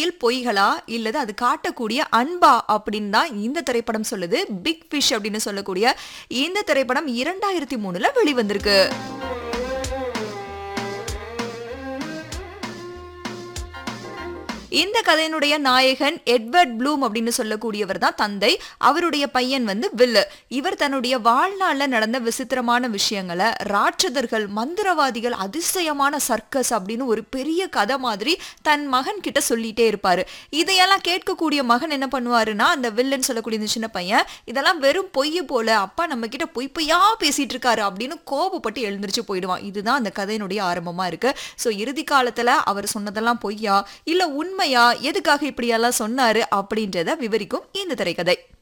உண்மையில் பொய்களா இல்லது அது காட்டக்கூடிய அன்பா அப்படின்னு தான் இந்த திரைப்படம் சொல்லுது பிக் ஃபிஷ் அப்படின்னு சொல்லக்கூடிய இந்த திரைப்படம் இரண்டாயிரத்தி மூணுல வெளிவந்திருக்கு இந்த கதையினுடைய நாயகன் எட்வர்ட் ப்ளூம் அப்படின்னு சொல்லக்கூடியவர் தான் தந்தை அவருடைய பையன் வந்து வில்லு இவர் தன்னுடைய வாழ்நாள்ல நடந்த விசித்திரமான விஷயங்களை ராட்சதர்கள் மந்திரவாதிகள் அதிசயமான சர்க்கஸ் அப்படின்னு ஒரு பெரிய கதை மாதிரி தன் மகன் கிட்ட சொல்லிட்டே இருப்பாரு இதையெல்லாம் கேட்கக்கூடிய மகன் என்ன பண்ணுவாருன்னா அந்த வில்லன் சொல்லக்கூடிய இந்த சின்ன பையன் இதெல்லாம் வெறும் பொய் போல அப்பா நம்ம கிட்ட பொய் பொய்யா பேசிட்டு இருக்காரு அப்படின்னு கோபப்பட்டு எழுந்திருச்சு போயிடுவான் இதுதான் அந்த கதையினுடைய ஆரம்பமா இருக்கு ஸோ இறுதி காலத்துல அவர் சொன்னதெல்லாம் பொய்யா இல்ல உண்மையா எதுக்காக இப்படியெல்லாம் சொன்னாரு அப்படின்றத விவரிக்கும் இந்த திரைக்கதை